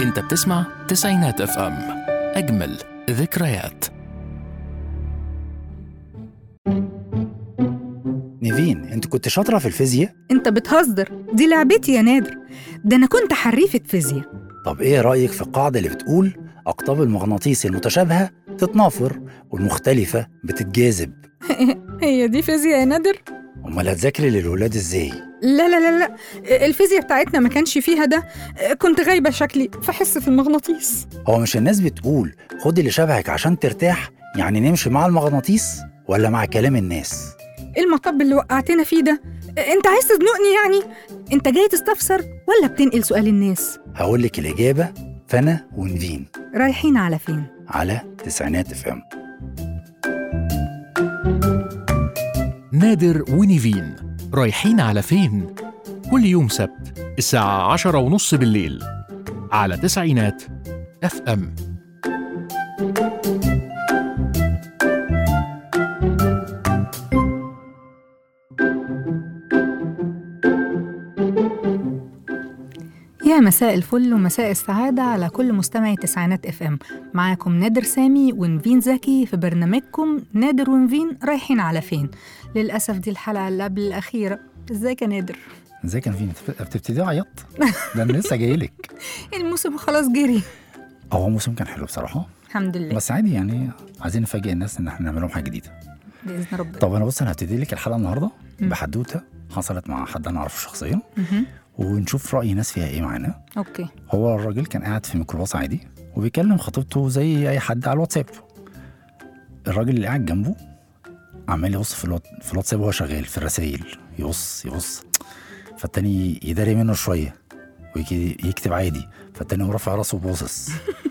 انت بتسمع تسعينات اف ام اجمل ذكريات نيفين انت كنت شاطره في الفيزياء انت بتهزر دي لعبتي يا نادر ده انا كنت حريفة فيزياء طب ايه رايك في القاعده اللي بتقول اقطاب المغناطيس المتشابهه تتنافر والمختلفه بتتجاذب هي دي فيزياء يا نادر امال هتذاكري للولاد ازاي لا لا لا لا الفيزياء بتاعتنا ما كانش فيها ده كنت غايبة شكلي في حصة المغناطيس هو مش الناس بتقول خدي اللي شبهك عشان ترتاح يعني نمشي مع المغناطيس ولا مع كلام الناس ايه المطب اللي وقعتنا فيه ده انت عايز تزنقني يعني انت جاي تستفسر ولا بتنقل سؤال الناس هقول لك الاجابه فانا ونفين رايحين على فين على تسعينات اف ام نادر ونيفين رايحين على فين؟ كل يوم سبت الساعة عشرة ونص بالليل على تسعينات اف ام يا مساء الفل ومساء السعادة على كل مستمعي تسعينات اف ام معاكم نادر سامي ونفين زكي في برنامجكم نادر ونفين رايحين على فين للأسف دي الحلقة اللي قبل الأخيرة ازيك يا نادر ازيك يا نيفين بتبتدي عيط ده انا لسه جاي لك الموسم خلاص جري هو موسم كان حلو بصراحه الحمد لله بس عادي يعني عايزين نفاجئ الناس ان احنا نعمل لهم حاجه جديده بإذن ربنا طب انا بص انا هبتدي لك الحلقه النهارده مم. بحدوته حصلت مع حد انا اعرفه شخصيا مهم. ونشوف راي ناس فيها ايه معانا اوكي هو الراجل كان قاعد في ميكروباص عادي وبيكلم خطيبته زي اي حد على الواتساب الراجل اللي قاعد جنبه عمال يبص في الوات- في الواتساب وهو شغال في الرسايل يبص يبص فالتاني يداري منه شويه ويكتب عادي فالتاني هو رافع راسه وباصص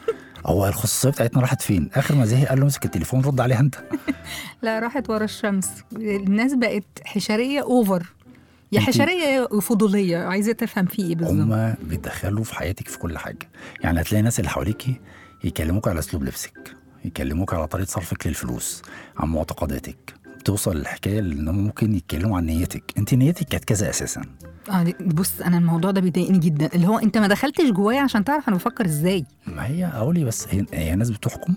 هو الخصوصيه بتاعتنا راحت فين؟ اخر ما زهق قال له امسك التليفون رد عليها انت لا راحت ورا الشمس الناس بقت حشرية اوفر يا انتي- حشرية يا فضولية عايزة تفهم في ايه بالظبط هما بيتدخلوا في حياتك في كل حاجه يعني هتلاقي الناس اللي حواليكي يكلموك على اسلوب لبسك يكلموك على طريقه صرفك للفلوس عن معتقداتك توصل الحكايه ان ممكن يتكلموا عن نيتك انت نيتك كانت كذا اساسا اه دي- بص انا الموضوع ده بيضايقني جدا اللي هو انت ما دخلتش جوايا عشان تعرف انا بفكر ازاي ما هي اقولي بس هي, هي ناس بتحكم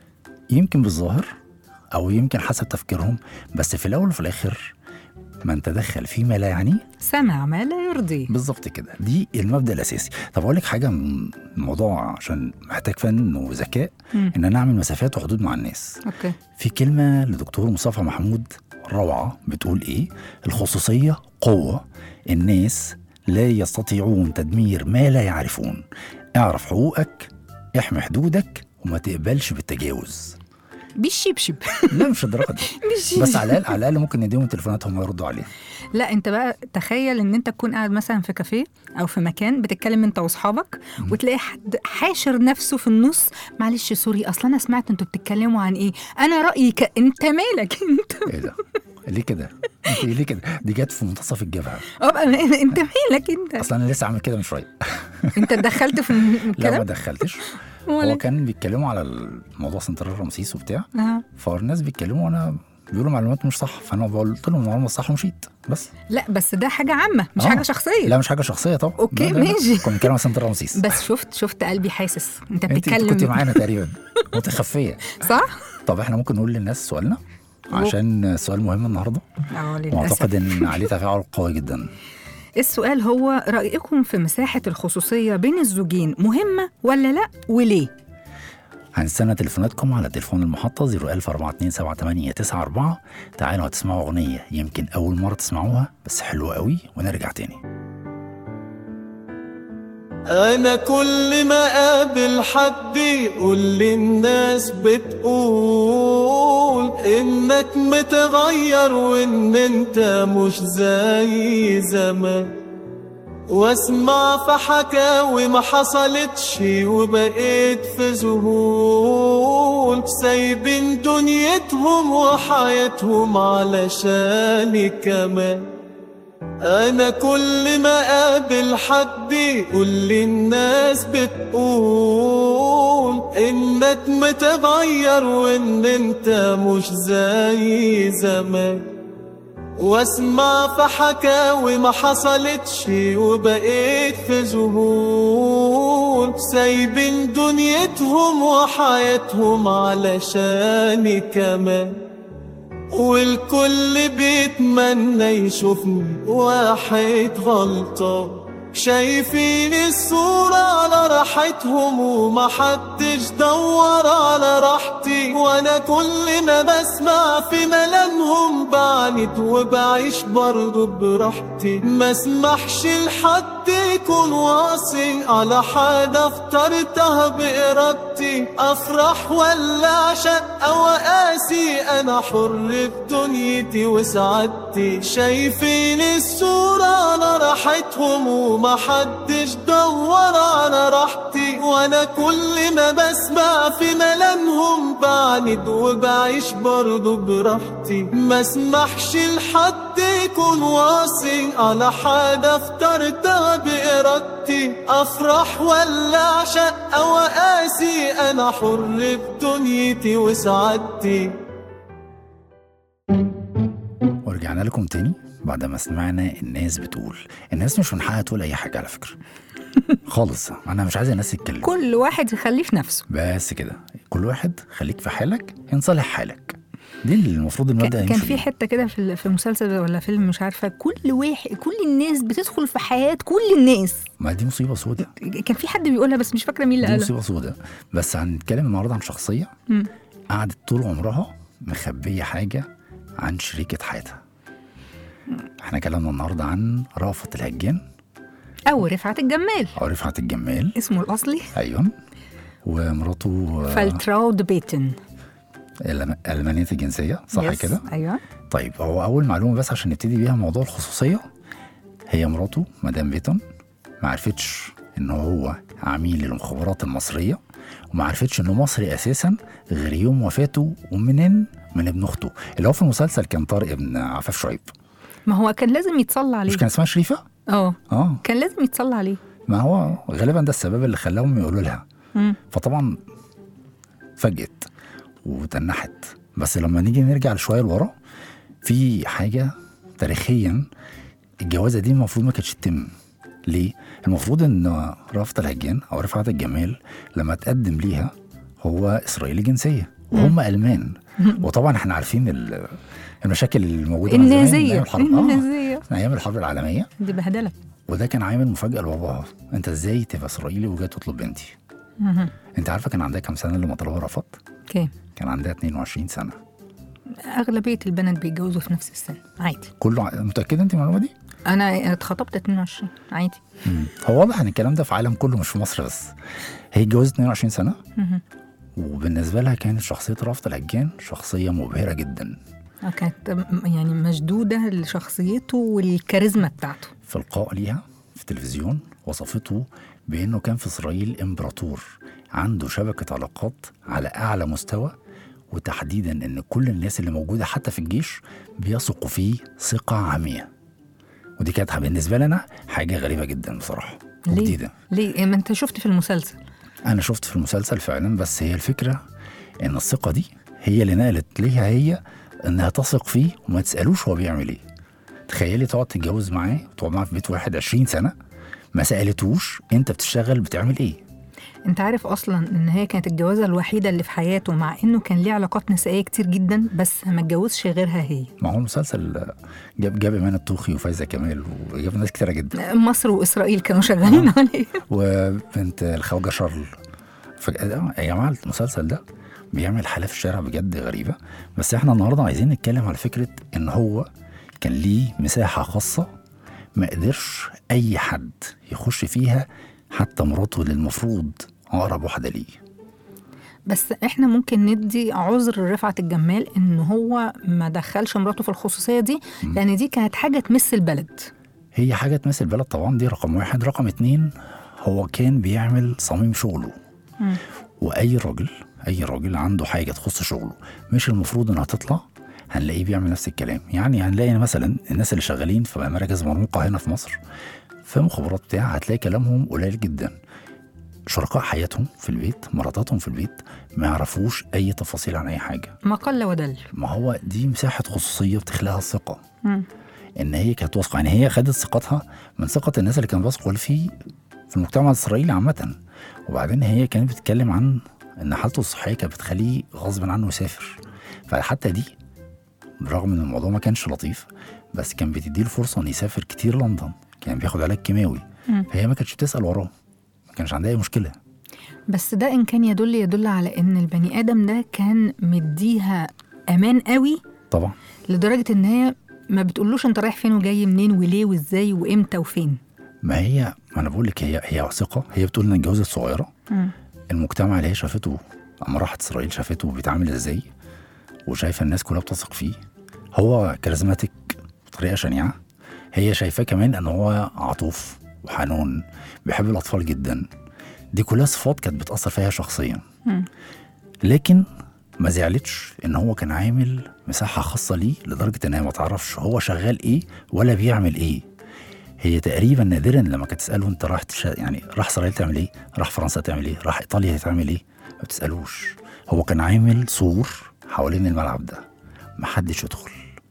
يمكن بالظاهر او يمكن حسب تفكيرهم بس في الاول وفي الاخر من تدخل فيما لا يعنيه سمع ما لا يرضي بالظبط كده دي المبدا الاساسي طب اقول لك حاجه من الموضوع عشان محتاج فن وذكاء مم. ان انا اعمل مسافات وحدود مع الناس اوكي في كلمه لدكتور مصطفى محمود روعه بتقول ايه الخصوصيه قوه الناس لا يستطيعون تدمير ما لا يعرفون اعرف حقوقك احمي حدودك وما تقبلش بالتجاوز بالشبشب لا مش الدرجه دي بالشبشب بس على الاقل على الاقل ممكن نديهم تليفوناتهم ويردوا عليها لا انت بقى تخيل ان انت تكون قاعد مثلا في كافيه او في مكان بتتكلم انت واصحابك وتلاقي حد حاشر نفسه في النص معلش سوري اصلا انا سمعت انتوا بتتكلموا عن ايه انا رايي ك... انت مالك انت ايه ده ليه كده انت ليه كده دي جت في منتصف الجبهه ابقى انت مالك انت اصلا انا لسه عامل كده من شويه انت اتدخلت في لا ما الكلام دخلتش ولا هو كان بيتكلموا على الموضوع سنترال رمسيس وبتاع آه. فالناس بيتكلموا وانا بيقولوا معلومات مش صح فانا قلت لهم المعلومه صح ومشيت بس لا بس ده حاجه عامه مش آه. حاجه شخصيه لا مش حاجه شخصيه طبعا أوكي، لا لا لا. ماشي. كنا بنتكلم عن سنترال رمسيس بس شفت شفت قلبي حاسس انت انت كنت بتتكلم معانا تقريبا متخفيه صح؟ طب احنا ممكن نقول للناس سؤالنا عشان سؤال مهم النهارده اه للاسف واعتقد ان عليه تفاعل قوي جدا السؤال هو رأيكم في مساحة الخصوصية بين الزوجين مهمة ولا لا وليه؟ هنستنى تليفوناتكم على تليفون المحطة 014278894 تعالوا هتسمعوا أغنية يمكن أول مرة تسمعوها بس حلوة قوي ونرجع تاني انا كل ما اقابل حد يقول لي الناس بتقول انك متغير وان انت مش زي زمان واسمع في حكاوي ما حصلتش وبقيت في ذهول سايبين دنيتهم وحياتهم علشاني كمان انا كل ما اقابل حد يقول لي الناس بتقول انك متغير وان انت مش زي زمان واسمع في حكاوي ما حصلتش وبقيت في ذهول سايبين دنيتهم وحياتهم علشاني كمان والكل بيتمنى يشوفني واحد غلطان شايفين الصورة على راحتهم ومحدش دور على راحتي وانا كل ما بسمع في ملامهم بعند وبعيش برضه براحتي ما اسمحش لحد يكون واصي على حاجة اخترتها بإرادتي أفرح ولا أعشق أو أقاسي أنا حر في دنيتي وسعادتي شايفين الصورة على راحتهم ومحدش دور على راحتي وأنا كل ما بسمع في ملامهم بعند وبعيش برضه براحتي ما اسمحش لحد يكون واصي على حاجة اخترتها بإرادتي أفرح ولا أعشق أو أقاسي أنا حر في دنيتي وسعادتي ورجعنا لكم تاني بعد ما سمعنا الناس بتقول الناس مش من حقها تقول اي حاجه على فكره خالص انا مش عايز الناس تتكلم كل واحد يخليه في نفسه بس كده كل واحد خليك في حالك ينصلح حالك دي اللي المفروض المبدا كان يمشي كان في بيه. حته كده في ال- في مسلسل ولا فيلم مش عارفه كل واحد كل الناس بتدخل في حياه كل الناس ما دي مصيبه سوداء كان في حد بيقولها بس مش فاكره مين اللي دي قالها مصيبه سوداء بس هنتكلم النهارده عن شخصيه مم. قعدت طول عمرها مخبيه حاجه عن شريكه حياتها احنا كلامنا النهارده عن رأفت الهجان او رفعت الجمال او رفعت الجمال اسمه الاصلي ايوه ومراته آه، فالتراود بيتن ألم- ألمانية الجنسية صح يس، كده؟ ايوه طيب هو أول معلومة بس عشان نبتدي بيها موضوع الخصوصية هي مراته مدام بيتون ما عرفتش إن هو عميل للمخابرات المصرية وما عرفتش إنه مصري أساسا غير يوم وفاته ومنين من ابن أخته اللي هو في المسلسل كان طارق ابن عفاف شعيب ما هو كان لازم يتصلى عليه مش كان اسمها شريفة؟ اه اه كان لازم يتصلى عليه ما هو غالبا ده السبب اللي خلاهم يقولوا لها مم. فطبعا فاجئت وتنحت بس لما نيجي نرجع لشويه لورا في حاجه تاريخيا الجوازه دي المفروض ما كانتش تتم ليه؟ المفروض ان رافت الهجان او رفعت الجمال لما تقدم ليها هو اسرائيلي جنسيه وهم المان وطبعا احنا عارفين ال- المشاكل الموجوده من زمان، من النازيه ايام الحرب آه، النازيه من ايام الحرب العالميه دي بهدله وده كان عامل مفاجاه لباباها انت ازاي تبقى اسرائيلي وجاي تطلب بنتي مهم. انت عارفه كان عندها كام سنه لما طلبها رفض اوكي كان عندها 22 سنه اغلبيه البنات بيتجوزوا في نفس السن عادي كله ع- متاكده انت من المعلومه دي انا اتخطبت 22 عادي هو واضح ان الكلام ده في العالم كله مش في مصر بس هي اتجوزت 22 سنه مهم. وبالنسبه لها كانت شخصيه رافت الهجان شخصيه مبهره جدا آه، كانت م- يعني مشدوده لشخصيته والكاريزما بتاعته في لقاء ليها في التلفزيون وصفته بانه كان في اسرائيل امبراطور عنده شبكه علاقات على اعلى مستوى وتحديدا ان كل الناس اللي موجوده حتى في الجيش بيثقوا فيه ثقه عمياء ودي كانت بالنسبه لنا حاجه غريبه جدا بصراحه ليه؟ وجديده ليه ما انت شفت في المسلسل انا شفت في المسلسل فعلا بس هي الفكره ان الثقه دي هي اللي نقلت ليها هي انها تثق فيه وما تسالوش هو بيعمل ايه تخيلي تقعد تتجوز معاه تقعد معاه في بيت واحد 20 سنه ما سالتوش انت بتشتغل بتعمل ايه انت عارف اصلا ان هي كانت الجوازه الوحيده اللي في حياته مع انه كان ليه علاقات نسائيه كتير جدا بس ما اتجوزش غيرها هي ما هو المسلسل جاب جاب ايمان الطوخي وفايزه كمال وجاب ناس كتيره جدا مصر واسرائيل كانوا شغالين عليه وبنت الخواجه شارل فجأة آه، يا جماعه المسلسل ده بيعمل حالة في الشارع بجد غريبة بس احنا النهارده عايزين نتكلم على فكرة ان هو كان ليه مساحة خاصة ما قدرش اي حد يخش فيها حتى مراته اللي المفروض اقرب واحدة ليه بس احنا ممكن ندي عذر لرفعت الجمال ان هو ما دخلش مراته في الخصوصيه دي لان دي كانت حاجه تمس البلد هي حاجة تمثل البلد طبعا دي رقم واحد رقم اتنين هو كان بيعمل صميم شغله مم. واي راجل اي راجل عنده حاجه تخص شغله مش المفروض انها تطلع هنلاقيه بيعمل نفس الكلام يعني هنلاقي مثلا الناس اللي شغالين في مراكز مرموقه هنا في مصر في مخابرات بتاع هتلاقي كلامهم قليل جدا شركاء حياتهم في البيت مراتاتهم في البيت ما يعرفوش اي تفاصيل عن اي حاجه ما قل ودل ما هو دي مساحه خصوصيه بتخلقها الثقه مم. ان هي كانت واثقه يعني هي خدت ثقتها من ثقه الناس اللي كانوا بيثقوا فيه في المجتمع الاسرائيلي عامه وبعدين هي كانت بتتكلم عن ان حالته الصحيه كانت بتخليه غصب عنه يسافر فحتى دي برغم ان الموضوع ما كانش لطيف بس كان بتديله فرصه انه يسافر كتير لندن كان بياخد علاج كيماوي مم. فهي ما كانتش بتسال وراه ما كانش عندها اي مشكله بس ده إن كان يدل يدل على إن البني آدم ده كان مديها أمان قوي طبعا لدرجة إن هي ما بتقولوش أنت رايح فين وجاي منين وليه وإزاي وإمتى وفين ما هي ما انا بقول لك هي هي ثقه هي بتقول ان اتجوزت صغيره مم. المجتمع اللي هي شافته اما راحت اسرائيل شافته بيتعامل ازاي وشايفه الناس كلها بتثق فيه هو كاريزماتيك بطريقه شنيعه هي شايفاه كمان ان هو عطوف وحنون بيحب الاطفال جدا دي كلها صفات كانت بتاثر فيها شخصيا مم. لكن ما زعلتش ان هو كان عامل مساحه خاصه ليه لدرجه ان هي ما تعرفش هو شغال ايه ولا بيعمل ايه هي تقريبا نادرا لما كانت تساله انت راح تش... يعني راح اسرائيل تعمل ايه؟ راح فرنسا تعمل ايه؟ راح ايطاليا تعمل ايه؟ ما بتسالوش هو كان عامل سور حوالين الملعب ده محدش يدخل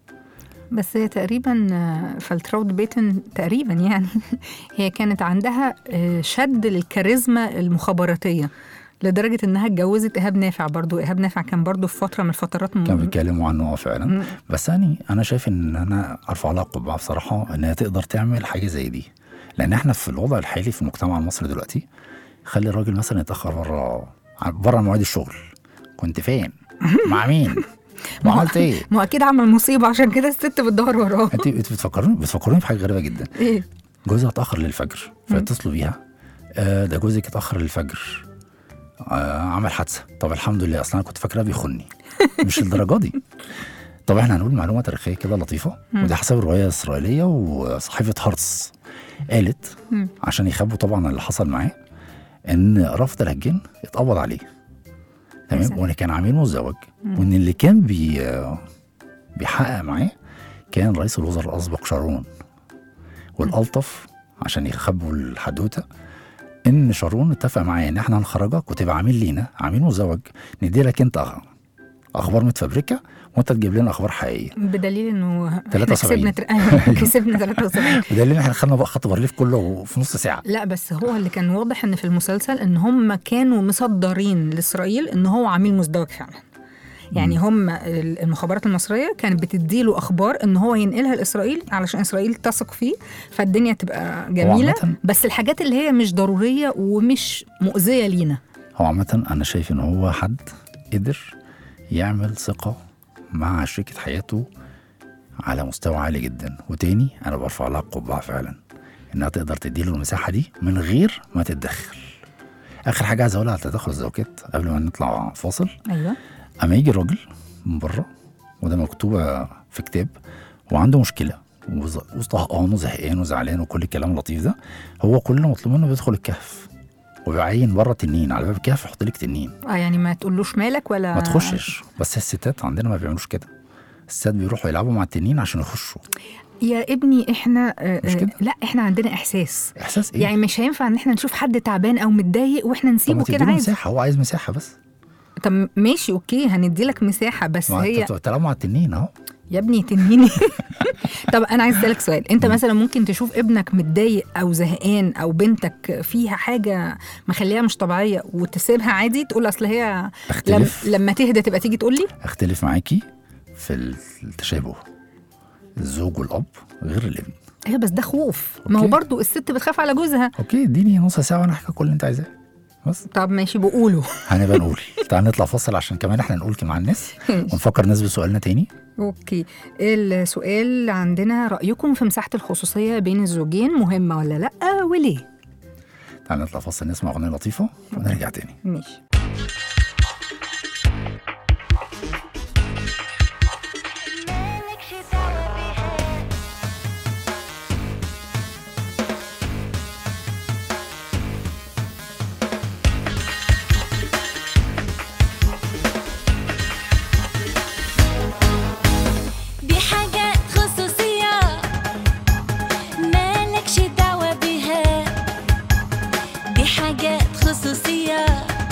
بس هي تقريبا آه، فالتراود بيتن تقريبا يعني هي كانت عندها آه، شد للكاريزما المخابراتية لدرجة إنها اتجوزت إيهاب نافع برضو إيهاب نافع كان برضو في فترة من الفترات م- كانوا بيتكلموا عنه اه فعلا مم. بس يعني انا شايف ان انا ارفع لها قبعه بصراحه ان هي تقدر تعمل حاجه زي دي لان احنا في الوضع الحالي في المجتمع المصري دلوقتي خلي الراجل مثلا يتاخر بره بره مواعيد الشغل كنت فين؟ مع مين؟ وعملت ايه؟ ما هو أكيد عمل مصيبة عشان كده الست بتدور وراه انت انت بتفكروني بتفكروني بحاجه غريبه جدا إيه جوزها اتاخر للفجر فيتصلوا بيها آه ده جوزك اتاخر للفجر آه عمل حادثه طب الحمد لله اصلا انا كنت فاكراه بيخوني مش الدرجه دي طب احنا هنقول معلومه تاريخيه كده لطيفه وده حسب الروايه الاسرائيليه وصحيفه هارتس قالت مم. عشان يخبوا طبعا اللي حصل معاه ان رافض الهجين اتقبض عليه تمام سلام. وان كان عميل مزدوج وان اللي كان بي بيحقق معاه كان رئيس الوزراء الاسبق شارون والالطف عشان يخبوا الحدوته ان شارون اتفق معايا ان احنا هنخرجك وتبقى عميل لينا عميل مزدوج ندي لك انت أخ- اخبار متفبركه وانت تجيب لنا اخبار حقيقيه بدليل إنه إحنا 73. كسبنا تر- أيوة، كسبنا 73 بدليل ان احنا خدنا بقى خط بارليف كله في نص ساعه لا بس هو اللي كان واضح ان في المسلسل ان هم كانوا مصدرين لاسرائيل ان هو عميل مزدوج فعلا يعني هم ال- المخابرات المصريه كانت بتديله اخبار ان هو ينقلها لاسرائيل علشان اسرائيل تثق فيه فالدنيا تبقى جميله عامةً- بس الحاجات اللي هي مش ضروريه ومش مؤذيه لينا هو عامة أنا شايف إن هو حد قدر يعمل ثقة مع شريكة حياته على مستوى عالي جدا وتاني أنا برفع لها القبعة فعلا إنها تقدر تديله المساحة دي من غير ما تتدخل آخر حاجة عايز أقولها على تدخل الزوجات قبل ما نطلع فاصل ايوه أما يجي الراجل من بره وده مكتوبة في كتاب وعنده مشكلة وز- وطهقان وزهقان وزعلان وكل الكلام اللطيف ده هو كل اللي مطلوب منه بيدخل الكهف وبيعين بره تنين على باب الكهف يحط لك تنين اه يعني ما تقولوش مالك ولا ما تخشش بس الستات عندنا ما بيعملوش كده الستات بيروحوا يلعبوا مع التنين عشان يخشوا يا ابني احنا آه، مش آه، كده؟ لا احنا عندنا احساس احساس ايه يعني مش هينفع ان احنا نشوف حد تعبان او متضايق واحنا طب نسيبه ما كده تديله عادي مساحه هو عايز مساحه بس طب ماشي اوكي هندي لك مساحه بس ما هي انت بتلعب مع التنين اهو يا ابني تنهيني طب انا عايز اسالك سؤال انت مثلا ممكن تشوف ابنك متضايق او زهقان او بنتك فيها حاجه مخليها مش طبيعيه وتسيبها عادي تقول اصل هي لم اختلف لما تهدى تبقى تيجي تقول لي اختلف معاكي في التشابه الزوج والاب غير الابن ايوه بس ده خوف ما هو أوكي. برضو الست بتخاف على جوزها اوكي اديني نص ساعه وانا احكي كل اللي انت عايزاه بس طب ماشي بقوله هنبقى نقول تعال نطلع فاصل عشان كمان احنا نقول مع الناس ونفكر الناس بسؤالنا تاني اوكي السؤال عندنا رايكم في مساحه الخصوصيه بين الزوجين مهمه ولا لا وليه تعال نطلع فاصل نسمع اغنيه لطيفه ونرجع تاني ماشي مالكش دعوة بيها دي حاجات خصوصية مالكش دعوة بيها دي حاجات خصوصية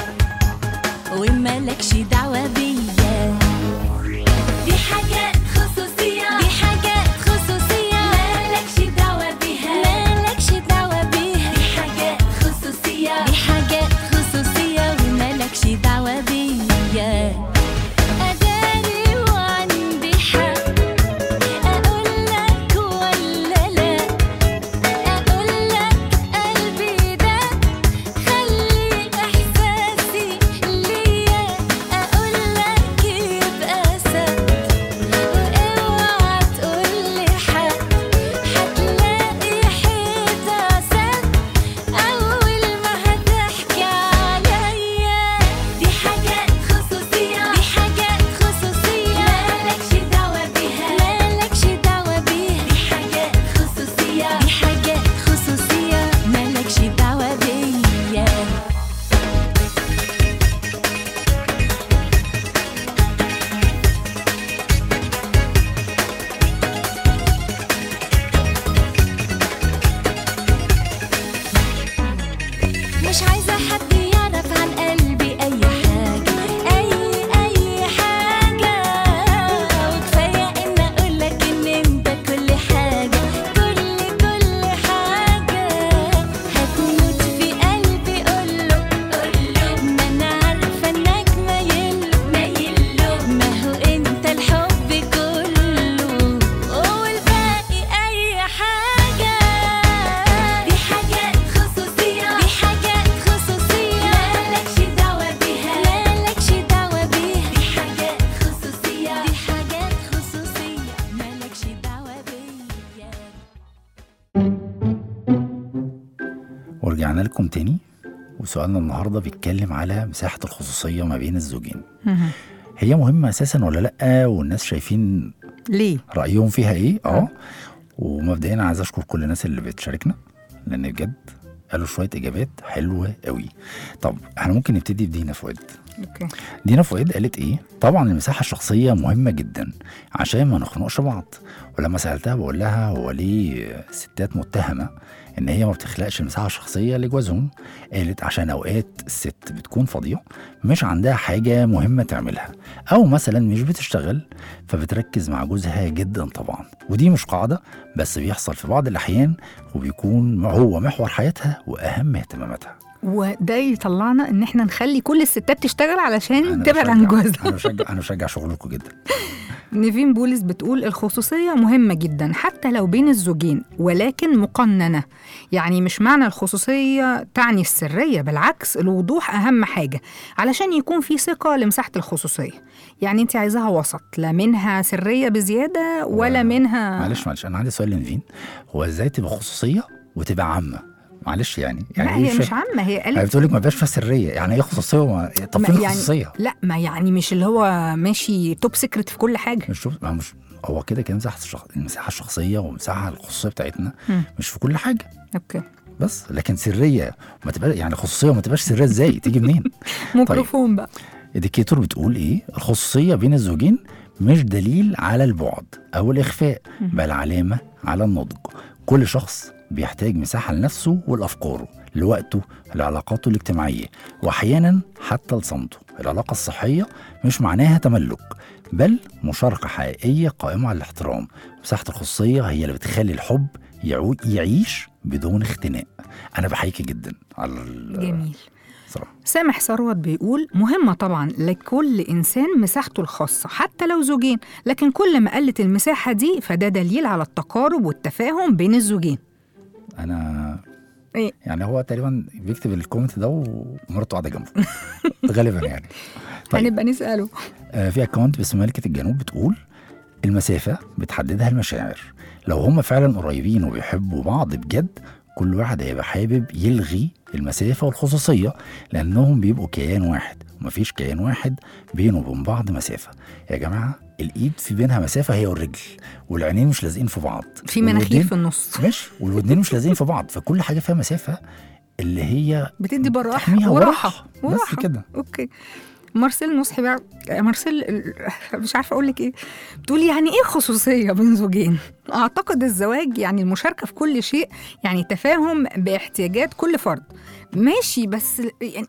ومالكش دعوة بيا دي حاجات خصوصية دي حاجات مش عايزة حد يعرف عن قلبي أي حاجة أي أي حاجة وكفاية إن أقولك إن أنت كل حاجة كل كل حاجة هتموت في قلبي قوله قوله ما أنا عارفة إنك مايله مايله ما هو أنت الحب كله والباقي أي حاجة دي حاجات خصوصية دي حاجات خصوصية مالكش دعوة بيها مالكش دعوة بيها دي حاجات خصوصية دي حاجات خصوصية مالكش دعوة بيها ورجعنا لكم تاني وسؤالنا النهارده بيتكلم على مساحه الخصوصيه ما بين الزوجين مهم. هي مهمه اساسا ولا لا والناس شايفين ليه؟ رايهم فيها ايه اه ومبدئيا عايز اشكر كل الناس اللي بتشاركنا لان بجد قالوا شويه اجابات حلوه قوي طب احنا ممكن نبتدي بدينا فؤاد اوكي دينا فؤاد قالت ايه طبعا المساحه الشخصيه مهمه جدا عشان ما نخنقش بعض ولما سالتها بقول لها هو ليه الستات متهمه ان هي ما بتخلقش المساحه الشخصيه لجوازهم قالت عشان اوقات الست بتكون فاضيه مش عندها حاجه مهمه تعملها او مثلا مش بتشتغل فبتركز مع جوزها جدا طبعا ودي مش قاعده بس بيحصل في بعض الاحيان وبيكون هو محور حياتها واهم اهتماماتها وده يطلعنا ان احنا نخلي كل الستات تشتغل علشان أنا تبعد بشجع- عن جوزها انا بشجع انا بشجع شغلكم جدا نيفين بولس بتقول الخصوصية مهمة جدا حتى لو بين الزوجين ولكن مقننة يعني مش معنى الخصوصية تعني السرية بالعكس الوضوح أهم حاجة علشان يكون في ثقة لمساحة الخصوصية يعني انت عايزاها وسط لا منها سرية بزيادة ولا و- منها معلش معلش انا عندي سؤال لنفين هو ازاي تبقى خصوصيه وتبقى عامه معلش يعني لا يعني هي إيه مش عامة هي يعني قالت بتقول لك ما بقاش فيها سريه يعني ايه خصوصيه وما... طب ما فين يعني الخصوصيه لا ما يعني مش اللي هو ماشي توب سيكريت في كل حاجة مش شوف ما مش هو كده كده مساحه الشخص... المساحه الشخصيه والمساحه الخصوصيه بتاعتنا مم. مش في كل حاجه اوكي بس لكن سريه ما تبقى يعني خصوصيه وما تبقاش سريه ازاي تيجي منين ميكروفون بقى اديكيتور بتقول ايه الخصوصيه بين الزوجين مش دليل على البعد او الاخفاء بل علامه على النضج كل شخص بيحتاج مساحه لنفسه ولافكاره لوقته لعلاقاته الاجتماعيه واحيانا حتى لصمته العلاقه الصحيه مش معناها تملك بل مشاركه حقيقيه قائمه على الاحترام مساحه الخصوصيه هي اللي بتخلي الحب يعود يعيش بدون اختناق انا بحييكي جدا على ال- جميل صراحه سامح ثروت بيقول مهمة طبعا لكل إنسان مساحته الخاصة حتى لو زوجين لكن كل ما قلت المساحة دي فده دليل على التقارب والتفاهم بين الزوجين انا إيه؟ يعني هو تقريبا بيكتب الكومنت ده ومراته قاعده جنبه غالبا يعني طيب هنبقى نسأله آه في اكونت باسم ملكه الجنوب بتقول المسافه بتحددها المشاعر لو هما فعلا قريبين وبيحبوا بعض بجد كل واحد هيبقى حابب يلغي المسافه والخصوصيه لانهم بيبقوا كيان واحد ومفيش كيان واحد بينه وبين بعض مسافه يا جماعه الايد في بينها مسافه هي والرجل والعينين مش لازقين في بعض في مناخير والودين- في النص ماشي والودنين مش لازقين في بعض فكل حاجه فيها مسافه اللي هي بتدي براحة تحميها وراحة وراحة. بس وراحة كده. أوكي مارسيل نصحي بقى مارسيل ال- مش عارفه اقول لك ايه بتقول يعني ايه خصوصيه بين زوجين اعتقد الزواج يعني المشاركه في كل شيء يعني تفاهم باحتياجات كل فرد ماشي بس يعني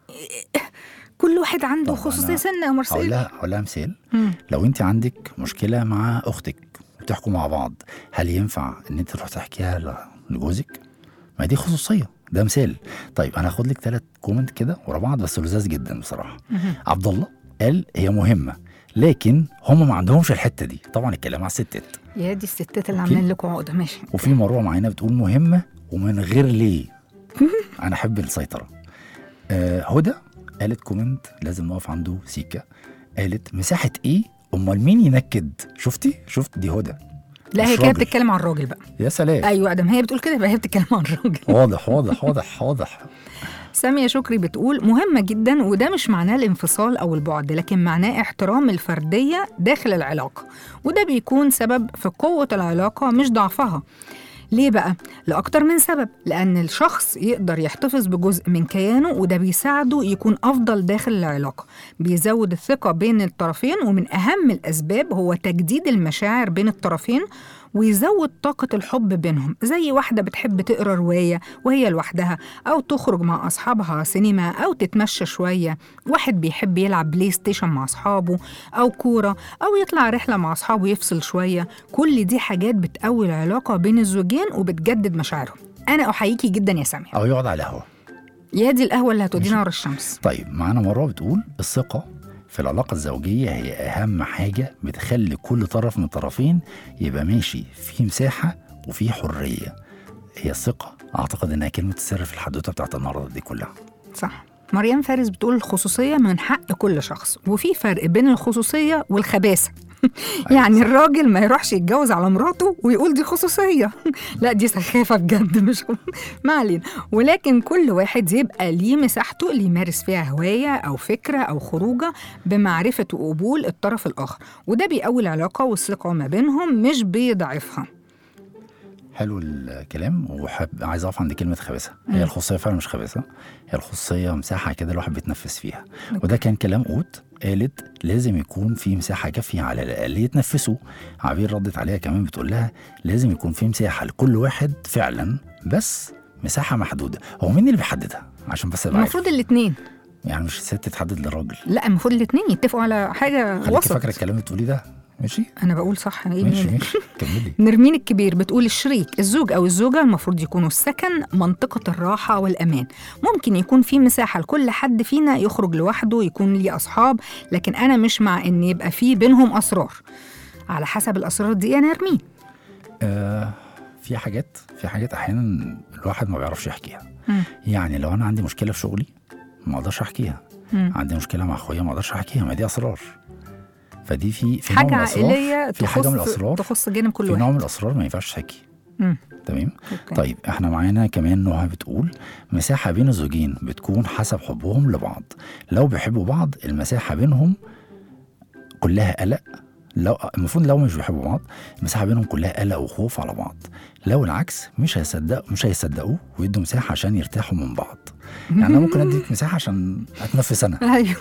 كل واحد عنده طب خصوصيه أنا سنه يا هقول مارسيل لها هقول لها مثال مم. لو انت عندك مشكله مع اختك وتحكوا مع بعض هل ينفع ان انت تروح تحكيها ل- لجوزك ما دي خصوصيه ده مثال طيب انا هاخد لك ثلاث كومنت كده ورا بعض بس لذاذ جدا بصراحه مهم. عبد الله قال هي مهمه لكن هم ما عندهمش الحته دي طبعا الكلام على الستات يا دي الستات اللي أوكي. عاملين لكم عقده ماشي وفي مروه معانا بتقول مهمه ومن غير ليه انا احب السيطره آه هدى قالت كومنت لازم نقف عنده سيكا قالت مساحه ايه امال مين ينكد شفتي شفت دي هدى لا مش هي كده راجل. بتتكلم عن الراجل بقى يا سلام ايوه ادم هي بتقول كده يبقى هي بتتكلم عن الراجل واضح واضح واضح واضح سامية شكري بتقول مهمة جدا وده مش معناه الانفصال أو البعد لكن معناه احترام الفردية داخل العلاقة وده بيكون سبب في قوة العلاقة مش ضعفها ليه بقى؟ لأكتر من سبب لأن الشخص يقدر يحتفظ بجزء من كيانه وده بيساعده يكون أفضل داخل العلاقة بيزود الثقة بين الطرفين ومن أهم الأسباب هو تجديد المشاعر بين الطرفين ويزود طاقة الحب بينهم زي واحدة بتحب تقرا رواية وهي لوحدها أو تخرج مع أصحابها سينما أو تتمشى شوية واحد بيحب يلعب بلاي ستيشن مع أصحابه أو كورة أو يطلع رحلة مع أصحابه يفصل شوية كل دي حاجات بتقوي العلاقة بين الزوجين وبتجدد مشاعرهم أنا أحييكي جدا يا سامية او يقعد على القهوه يا دي القهوة اللي هتودينا ورا الشمس طيب معانا مروه بتقول الثقه في العلاقة الزوجية هي أهم حاجة بتخلي كل طرف من الطرفين يبقى ماشي في مساحة وفي حرية هي الثقة أعتقد إنها كلمة السر في الحدوتة بتاعت النهاردة دي كلها صح مريم فارس بتقول الخصوصية من حق كل شخص وفي فرق بين الخصوصية والخباثة يعني الراجل ما يروحش يتجوز على مراته ويقول دي خصوصية لا دي سخافة بجد مش ما علينا ولكن كل واحد يبقى ليه مساحته اللي يمارس فيها هواية أو فكرة أو خروجة بمعرفة وقبول الطرف الآخر وده بيقوي العلاقة والثقة ما بينهم مش بيضعفها حلو الكلام وحب عايز اقف عند كلمه خباثه هي الخصوصيه فعلا مش خباثه هي الخصوصيه مساحه كده الواحد بيتنفس فيها وده كان كلام قوت قالت لازم يكون في مساحه كافيه على الاقل يتنفسوا عبير ردت عليها كمان بتقول لها لازم يكون في مساحه لكل واحد فعلا بس مساحه محدوده هو مين اللي بيحددها عشان بس ابقى عارف. المفروض الاتنين يعني مش الست تحدد للراجل لا المفروض الاتنين يتفقوا على حاجة خليكي وسط فاكره الكلام اللي بتقوليه ده ماشي أنا بقول صح إيه ماشي مالك؟ ماشي كملي نرمين الكبير بتقول الشريك الزوج أو الزوجة المفروض يكونوا السكن منطقة الراحة والأمان ممكن يكون في مساحة لكل حد فينا يخرج لوحده يكون ليه أصحاب لكن أنا مش مع إن يبقى في بينهم أسرار على حسب الأسرار دي يا نرمين آه في حاجات في حاجات احيانا الواحد ما بيعرفش يحكيها مم. يعني لو انا عندي مشكله في شغلي ما اقدرش احكيها مم. عندي مشكله مع اخويا ما اقدرش احكيها ما دي اسرار فدي في في حاجة نوع من الأسرار- عائلية في حاجه من تخص الاسرار تخص جانب كل في نوع واحد من الاسرار ما ينفعش تحكي مم. تمام أوكي. طيب احنا معانا كمان نوع بتقول مساحه بين الزوجين بتكون حسب حبهم لبعض لو بيحبوا بعض المساحه بينهم كلها قلق لو المفروض لو مش بيحبوا بعض المساحه بينهم كلها قلق وخوف على بعض لو العكس مش هيصدق مش هيصدقوه ويدوا مساحه عشان يرتاحوا من بعض يعني انا ممكن اديك مساحه عشان اتنفس انا ايوه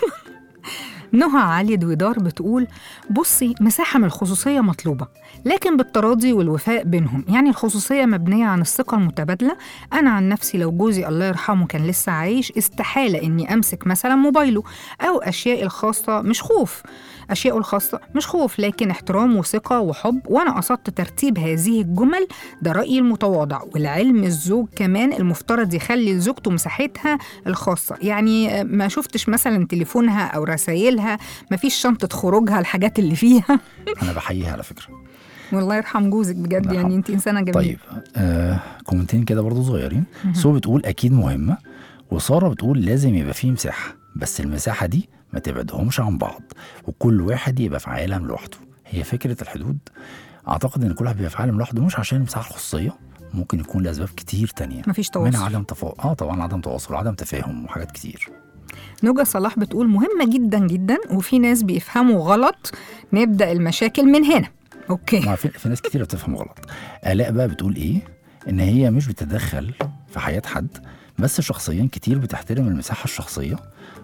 نهى علي دويدار بتقول بصي مساحة من الخصوصية مطلوبة لكن بالتراضي والوفاء بينهم يعني الخصوصية مبنية عن الثقة المتبادلة أنا عن نفسي لو جوزي الله يرحمه كان لسه عايش استحالة إني أمسك مثلا موبايله أو أشياء الخاصة مش خوف أشياء الخاصة مش خوف لكن احترام وثقة وحب وأنا قصدت ترتيب هذه الجمل ده رأيي المتواضع والعلم الزوج كمان المفترض يخلي لزوجته مساحتها الخاصة يعني ما شفتش مثلا تليفونها أو رسايلها ما فيش شنطة خروجها الحاجات اللي فيها انا بحييها على فكره والله يرحم جوزك بجد الله يعني يرحمه. انت إنسانة جميلة طيب آه كومنتين كده برضو صغيرين سو بتقول اكيد مهمه وساره بتقول لازم يبقى فيه مساحه بس المساحه دي ما تبعدهمش عن بعض وكل واحد يبقى في عالم لوحده هي فكره الحدود اعتقد ان كل واحد بيبقى في عالم لوحده مش عشان المساحه الخصوصيه ممكن يكون لاسباب كتير تانية مفيش تواصل. منها عدم تفاهم اه طبعا عدم تواصل وعدم تفاهم وحاجات كتير نوجا صلاح بتقول مهمة جدا جدا وفي ناس بيفهموا غلط نبدأ المشاكل من هنا أوكي ما في, في ناس كتير بتفهم غلط الاء بقى بتقول ايه ان هي مش بتتدخل في حياه حد بس شخصيا كتير بتحترم المساحه الشخصيه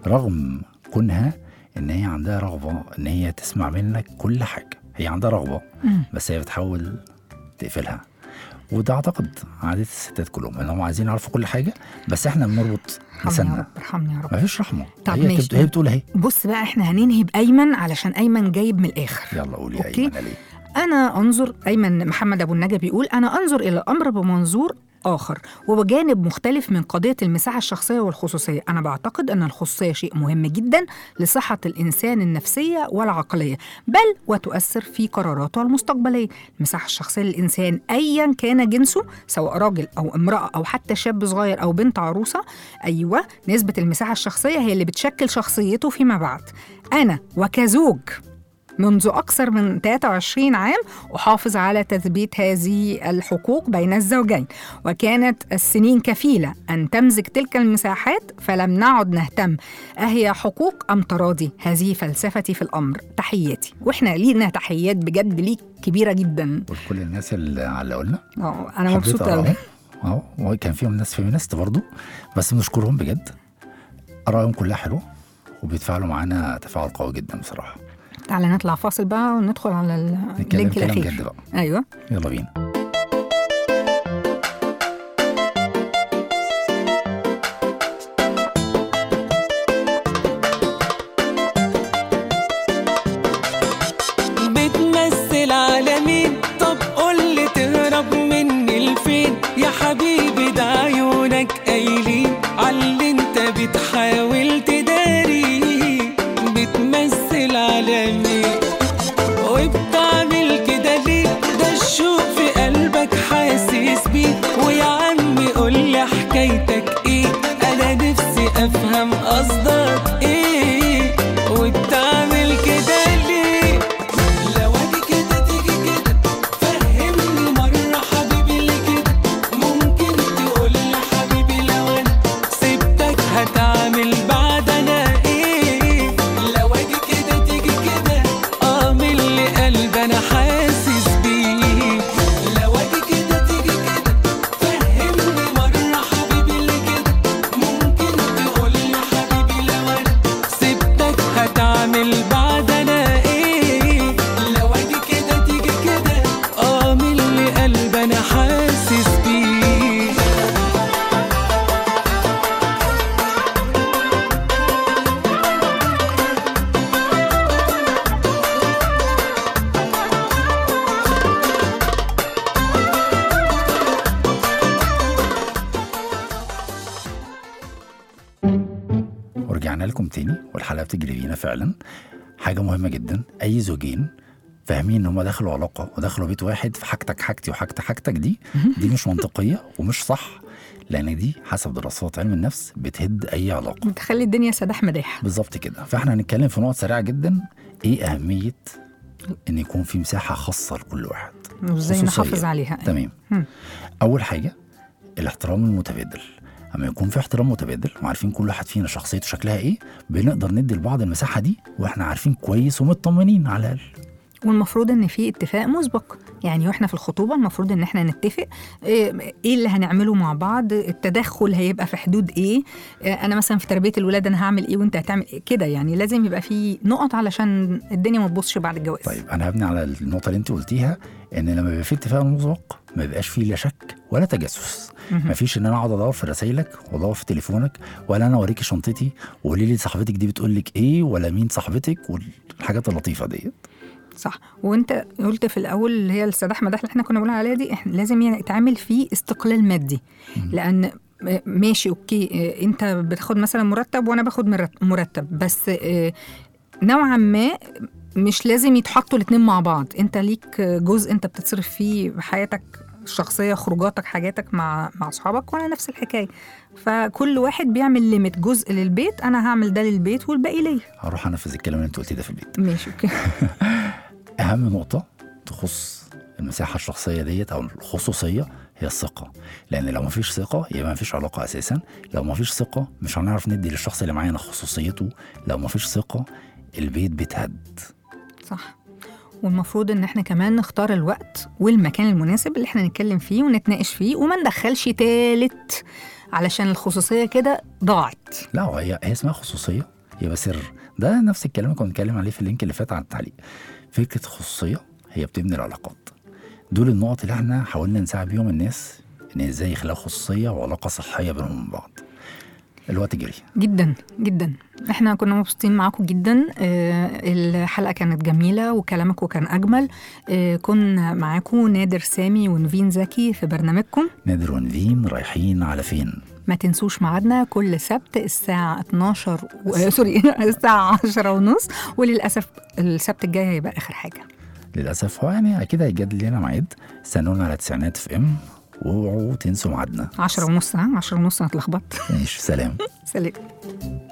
رغم كونها ان هي عندها رغبه ان هي تسمع منك كل حاجه هي عندها رغبه مم. بس هي بتحاول تقفلها وده اعتقد عاده الستات كلهم انهم عايزين يعرفوا كل حاجه بس احنا بنربط ارحمني يا لساننا رب ارحمني يا رب مفيش رحمه طب هي ماشي. بتبت- هي بتقول اهي بص بقى احنا هننهي بأيمن علشان أيمن جايب من الآخر يلا قولي يا أوكي. ايمن ليه أنا أنظر أيمن محمد أبو النجا بيقول أنا أنظر إلى الأمر بمنظور آخر وبجانب مختلف من قضية المساحة الشخصية والخصوصية أنا بعتقد أن الخصوصية شيء مهم جدا لصحة الإنسان النفسية والعقلية بل وتؤثر في قراراته المستقبلية المساحة الشخصية للإنسان أيا كان جنسه سواء راجل أو امرأة أو حتى شاب صغير أو بنت عروسة أيوة نسبة المساحة الشخصية هي اللي بتشكل شخصيته فيما بعد أنا وكزوج منذ أكثر من 23 عام أحافظ على تثبيت هذه الحقوق بين الزوجين وكانت السنين كفيلة أن تمزج تلك المساحات فلم نعد نهتم أهي حقوق أم تراضي هذه فلسفتي في الأمر تحياتي وإحنا لينا تحيات بجد ليك كبيرة جدا ولكل الناس اللي علقوا لنا أه أنا حبيت مبسوطة أوي أقراهم. اه وكان فيهم ناس فيمينست برضو بس بنشكرهم بجد ارائهم كلها حلوه وبيتفاعلوا معانا تفاعل قوي جدا بصراحه تعالى نطلع فاصل بقى وندخل على ال- نتكلم اللينك كلام الاخير جد بقى ايوه يلا بينا بتمثل على مين طب قولي تهرب مني لفين يا حبيبي ده عيونك قايلين عاللي انت بتحاول تداري بتمثل على مين وبتعمل كده ليه ده الشوق في قلبك حاسس بيه ويا عمي قولي حكايتك ايه انا نفسي افهم قصدك ايه وبتعمل كده ليه لو ادي كده تيجي كده فهمني مرة حبيبي ليه كده ممكن تقولي حبيبي لو انا سبتك هتعمل بعد انا ايه لو ادي كده تيجي كده اه من اللي قلبي انا حاسس بيه لو ادي كده تيجي كده فهمني مرة حبيبي ليه كده ممكن تقولي حبيبي لو انا سبتك هتعمل بعد انا ايه لو ادي كده تيجي كده اه من اللي قلبي انا حاسس بيه ورجعنا لكم تاني والحلقه بتجري بينا فعلا حاجه مهمه جدا اي زوجين فاهمين ان هم دخلوا علاقه ودخلوا بيت واحد في حاجتك حاجتي وحاجتك حاجتك دي دي مش منطقيه ومش صح لان دي حسب دراسات علم النفس بتهد اي علاقه بتخلي الدنيا سداح مداح بالظبط كده فاحنا هنتكلم في نقط سريعه جدا ايه اهميه ان يكون في مساحه خاصه لكل واحد وازاي خصوصية. نحافظ عليها تمام مم. اول حاجه الاحترام المتبادل اما يكون في احترام متبادل وعارفين كل واحد فينا شخصيته شكلها ايه بنقدر ندي لبعض المساحه دي واحنا عارفين كويس ومطمنين على الاقل والمفروض ان في اتفاق مسبق يعني واحنا في الخطوبه المفروض ان احنا نتفق ايه إيه اللي هنعمله مع بعض التدخل هيبقى في حدود ايه إيه انا مثلا في تربيه الولاد انا هعمل ايه وانت هتعمل إيه كده يعني لازم يبقى في نقط علشان الدنيا ما تبصش بعد الجواز طيب انا هبني على النقطه اللي انت قلتيها ان لما يبقى في اتفاق مسبق ما بيبقاش فيه لا شك ولا تجسس ما فيش ان انا اقعد ادور في رسايلك وادور في تليفونك ولا انا اوريكي شنطتي وقولي لي صاحبتك دي بتقول لك ايه ولا مين صاحبتك والحاجات اللطيفه ديت صح وانت قلت في الاول اللي هي السداح مداح اللي احنا كنا بنقول عليها دي احنا لازم يعني يتعامل فيه استقلال مادي لان م- ماشي اوكي اه، انت بتاخد مثلا مرتب وانا باخد مرت- مرتب بس اه، نوعا ما مش لازم يتحطوا الاتنين مع بعض انت ليك جزء انت بتصرف فيه بحياتك الشخصيه خروجاتك حاجاتك مع مع اصحابك وانا نفس الحكايه فكل واحد بيعمل ليميت جزء للبيت انا هعمل ده للبيت والباقي ليا هروح انفذ الكلام اللي انت قلتيه ده في البيت ماشي اوكي اهم نقطه تخص المساحه الشخصيه ديت او الخصوصيه هي الثقه لان لو مفيش ثقه يبقى مفيش علاقه اساسا لو مفيش ثقه مش هنعرف ندي للشخص اللي معانا خصوصيته لو مفيش ثقه البيت بيتهد صح والمفروض ان احنا كمان نختار الوقت والمكان المناسب اللي احنا نتكلم فيه ونتناقش فيه وما ندخلش تالت علشان الخصوصيه كده ضاعت لا هو هي هي اسمها خصوصيه يبقى سر ده نفس الكلام اللي كنا بنتكلم عليه في اللينك اللي فات على التعليق فكره الخصوصيه هي بتبني العلاقات دول النقط اللي احنا حاولنا نساعد بيهم الناس ان ازاي يخلقوا خصوصيه وعلاقه صحيه بينهم وبين بعض الوقت جري جدا جدا احنا كنا مبسوطين معاكم جدا اه الحلقه كانت جميله وكلامكم كان اجمل اه كنا معاكم نادر سامي ونفين زكي في برنامجكم نادر ونفين رايحين على فين ما تنسوش ميعادنا كل سبت الساعة 12 و... آه، سوري الساعة 10 ونص وللأسف السبت الجاي هيبقى آخر حاجة للاسف هو يعني اكيد هيجدد لنا ميعاد استنونا على تسعينات في ام واوعوا تنسوا ميعادنا 10 ونص ها 10 ونص أنا اتلخبطت ماشي سلام سلام